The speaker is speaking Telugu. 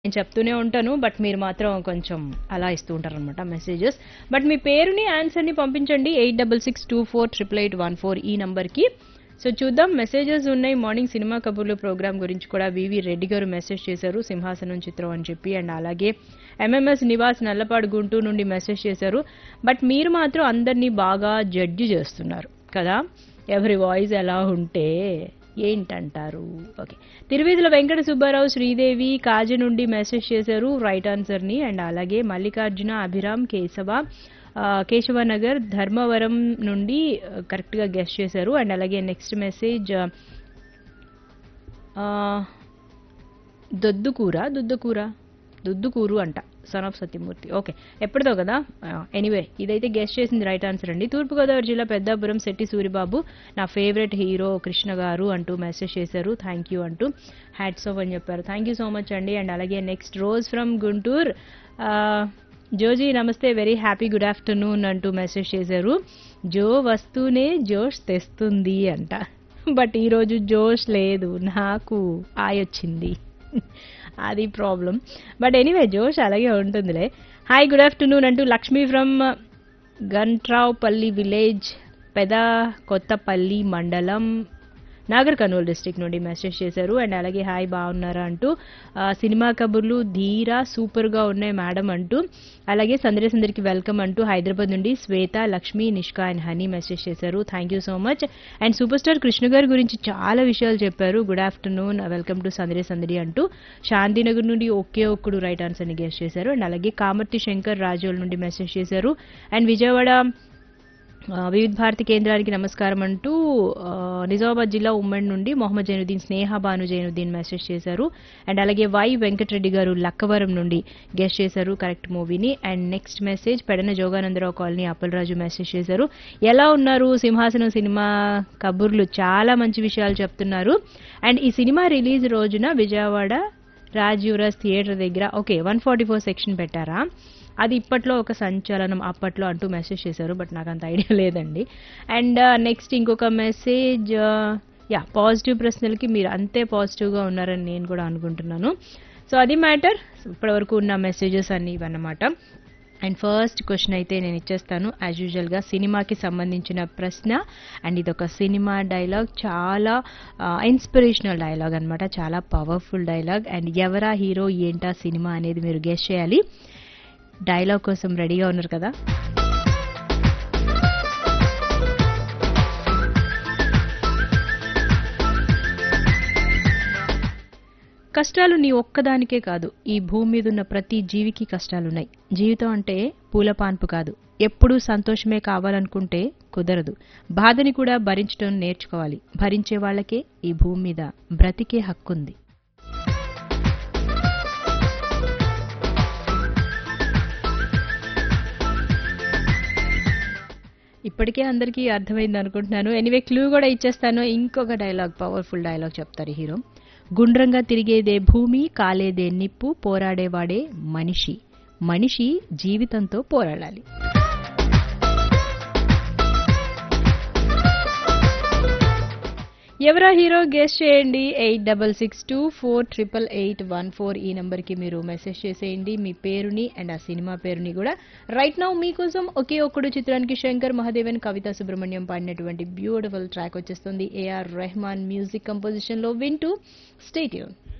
నేను చెప్తూనే ఉంటాను బట్ మీరు మాత్రం కొంచెం అలా ఇస్తూ ఉంటారనమాట మెసేజెస్ బట్ మీ పేరుని ఆన్సర్ని పంపించండి eight double six two four triple eight one four ఈ నంబర్కి సో చూద్దాం మెసేజెస్ ఉన్నాయి మార్నింగ్ సినిమా కబుర్లు ప్రోగ్రామ్ గురించి కూడా వివి రెడ్డి గారు మెసేజ్ చేశారు సింహాసనం చిత్రం అని చెప్పి అండ్ అలాగే ఎంఎంఎస్ నివాస్ నల్లపాడు గుంటూరు నుండి మెసేజ్ చేశారు బట్ మీరు మాత్రం అందరినీ బాగా జడ్జి చేస్తున్నారు కదా ఎవరి వాయిస్ ఎలా ఉంటే ఏంటంటారు ఓకే తిరువేదుల వెంకట సుబ్బారావు శ్రీదేవి కాజ నుండి మెసేజ్ చేశారు రైట్ ఆన్సర్ని అండ్ అలాగే మల్లికార్జున అభిరామ్ కేశవ ఆ, కేశవనగర్ ధర్మవరం నుండి కరెక్ట్గా గెస్ట్ చేశారు అండ్ అలాగే నెక్స్ట్ మెసేజ్ దొద్దుకూర దుద్దుకూర దుద్దుకూరు అంట సన్ ఆఫ్ సత్యమూర్తి ఓకే ఎప్పటిదో కదా ఎనీవే ఇదైతే గెస్ట్ చేసింది రైట్ ఆన్సర్ అండి తూర్పుగోదావరి జిల్లా పెద్దాపురం శెట్టి సూరిబాబు నా ఫేవరెట్ హీరో కృష్ణ గారు అంటూ మెసేజ్ చేశారు థ్యాంక్ యూ అంటూ హ్యాట్స్ ఆఫ్ అని చెప్పారు థ్యాంక్ యూ సో మచ్ అండి అండ్ అలాగే నెక్స్ట్ రోజ్ ఫ్రమ్ గుంటూరు ఆ, జోజీ నమస్తే వెరీ హ్యాపీ గుడ్ ఆఫ్టర్నూన్ అంటూ మెసేజ్ చేశారు జో వస్తూనే జోష్ తెస్తుంది అంట బట్ ఈరోజు జోష్ లేదు నాకు ఆయొచ్చింది అది ప్రాబ్లం బట్ ఎనీవే జోష్ అలాగే ఉంటుందిలే హాయ్ గుడ్ ఆఫ్టర్నూన్ అంటూ లక్ష్మీ ఫ్రమ్ గంట్రావుపల్లి విలేజ్ పెద కొత్తపల్లి మండలం నాగర్ కర్నూలు డిస్టిక్ నుండి మెసేజ్ చేశారు అండ్ అలాగే హాయ్ బాగున్నారా అంటూ ఆ, సినిమా కబుర్లు ధీరా సూపర్గా ఉన్నాయి మేడం అంటూ అలాగే సందడి సందరికి వెల్కమ్ అంటూ హైదరాబాద్ నుండి Shweta Lakshmi Nishka and Honey message చేశారు thank you so much and super star Krishna గారి గురించి చాలా విషయాలు చెప్పారు గుడ్ ఆఫ్టర్నూన్ వెల్కమ్ టు సందడి సందడి అంటూ శాంతినగర్ నుండి ఒకే ఒక్కడు రైట్ ఆన్సర్ని గెస్ట్ చేశారు అండ్ అలాగే కామర్తి శంకర్ రాజోల్ నుండి మెసేజ్ చేశారు అండ్ విజయవాడ ఆ, వివిధ భారతి కేంద్రానికి నమస్కారం అంటూ ఆ, నిజామాబాద్ జిల్లా ఉమ్మడి నుండి మొహమ్మద్ జైనుద్దీన్ స్నేహ భాను జైనుద్దీన్ మెసేజ్ చేశారు అండ్ అలాగే వై వెంకటరెడ్డి గారు లక్కవరం నుండి గెస్ట్ చేశారు కరెక్ట్ మూవీని and next message Pedana Joganandarao colony Appalaraju message చేశారు ఎలా ఉన్నారు సింహాసనం సినిమా కబుర్లు చాలా మంచి విషయాలు చెప్తున్నారు అండ్ ఈ సినిమా రిలీజ్ రోజున విజయవాడ రాజ్ యువరాజ్ థియేటర్ దగ్గర okay one forty four section పెట్టారా అది ఇప్పట్లో ఒక సంచలనం అప్పట్లో అంటూ మెసేజ్ చేశారు బట్ నాకు అంత ఐడియా లేదండి అండ్ నెక్స్ట్ ఇంకొక మెసేజ్ యా పాజిటివ్ ప్రశ్నలకి మీరు అంతే పాజిటివ్గా ఉన్నారని నేను కూడా అనుకుంటున్నాను సో అది మ్యాటర్ ఇప్పటివరకు ఉన్న మెసేజెస్ అన్నీ ఇవన్నమాట అండ్ ఫస్ట్ క్వశ్చన్ అయితే నేను ఇచ్చేస్తాను యాజ్ యూజువల్గా సినిమాకి సంబంధించిన ప్రశ్న అండ్ ఇది ఒక సినిమా డైలాగ్ చాలా ఇన్స్పిరేషనల్ డైలాగ్ అనమాట చాలా పవర్ఫుల్ డైలాగ్ అండ్ ఎవరా హీరో ఏంటా సినిమా అనేది మీరు గెస్ట్ చేయాలి డైలాగ్ కోసం రెడీగా ఉన్నారు కదా కష్టాలు నీ ఒక్కదానికే కాదు ఈ భూమి మీద ఉన్న ప్రతి జీవికి కష్టాలున్నాయి జీవితం అంటే పూల పాన్పు కాదు ఎప్పుడూ సంతోషమే కావాలనుకుంటే కుదరదు బాధని కూడా భరించడం నేర్చుకోవాలి భరించే వాళ్ళకే ఈ భూమి మీద బ్రతికే హక్కుంది ఇప్పటికే అందరికీ అర్థమైంది అనుకుంటున్నాను ఎనీవే క్లూ కూడా ఇచ్చేస్తాను ఇంకొక డైలాగ్ పవర్ఫుల్ డైలాగ్ చెప్తారు హీరో గుండ్రంగా తిరిగేదే భూమి కాలేదే నిప్పు పోరాడేవాడే మనిషి మనిషి జీవితంతో పోరాడాలి ఎవరా హీరో గెస్ట్ చేయండి eight double six two four triple eight one four ఈ నెంబర్కి మీరు మెసేజ్ చేసేయండి మీ పేరుని అండ్ ఆ సినిమా పేరుని కూడా రైట్ నౌ మీకోసం ఒకే ఒక్కడు చిత్రానికి శంకర్ మహాదేవన్ కవిత సుబ్రహ్మణ్యం పాడినటువంటి బ్యూటిఫుల్ ట్రాక్ వచ్చేస్తుంది ఏఆర్ రెహమాన్ మ్యూజిక్ కంపోజిషన్లో వింటూ స్టేట్యూన్